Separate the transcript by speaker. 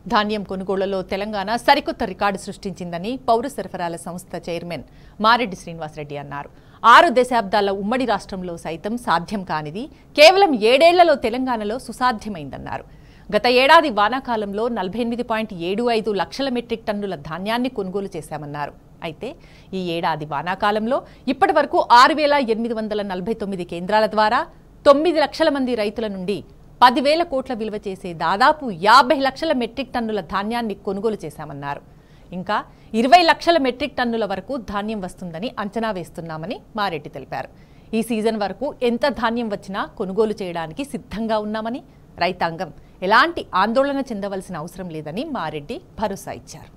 Speaker 1: ధాన్యం కొనుగోళ్లలో తెలంగాణ సరికొత్త రికార్డు సృష్టించిందని పౌర సరఫరాల సంస్థ చైర్మన్ మారెడ్డి శ్రీనివాసరెడ్డి అన్నారు ఆరు దశాబ్దాల ఉమ్మడి రాష్ట్రంలో సైతం సాధ్యం కానిది కేవలం ఏడేళ్లలో తెలంగాణలో సుసాధ్యమైందన్నారు గత ఏడాది వానాకాలంలో నలభై ఎనిమిది పాయింట్ ఏడు ఐదు లక్షల మెట్రిక్ టన్నుల ధాన్యాన్ని కొనుగోలు చేశామన్నారు అయితే ఈ ఏడాది వానాకాలంలో ఇప్పటి వరకు ఆరు వేల ఎనిమిది వందల నలభై తొమ్మిది కేంద్రాల ద్వారా తొమ్మిది లక్షల మంది రైతుల నుండి పదివేల కోట్ల విలువ చేసే దాదాపు యాభై లక్షల మెట్రిక్ టన్నుల ధాన్యాన్ని కొనుగోలు చేశామన్నారు ఇంకా ఇరవై లక్షల మెట్రిక్ టన్నుల వరకు ధాన్యం వస్తుందని అంచనా వేస్తున్నామని మారెడ్డి తెలిపారు ఈ సీజన్ వరకు ఎంత ధాన్యం వచ్చినా కొనుగోలు చేయడానికి సిద్ధంగా ఉన్నామని రైతాంగం ఎలాంటి ఆందోళన చెందవలసిన అవసరం లేదని మారెడ్డి భరోసా ఇచ్చారు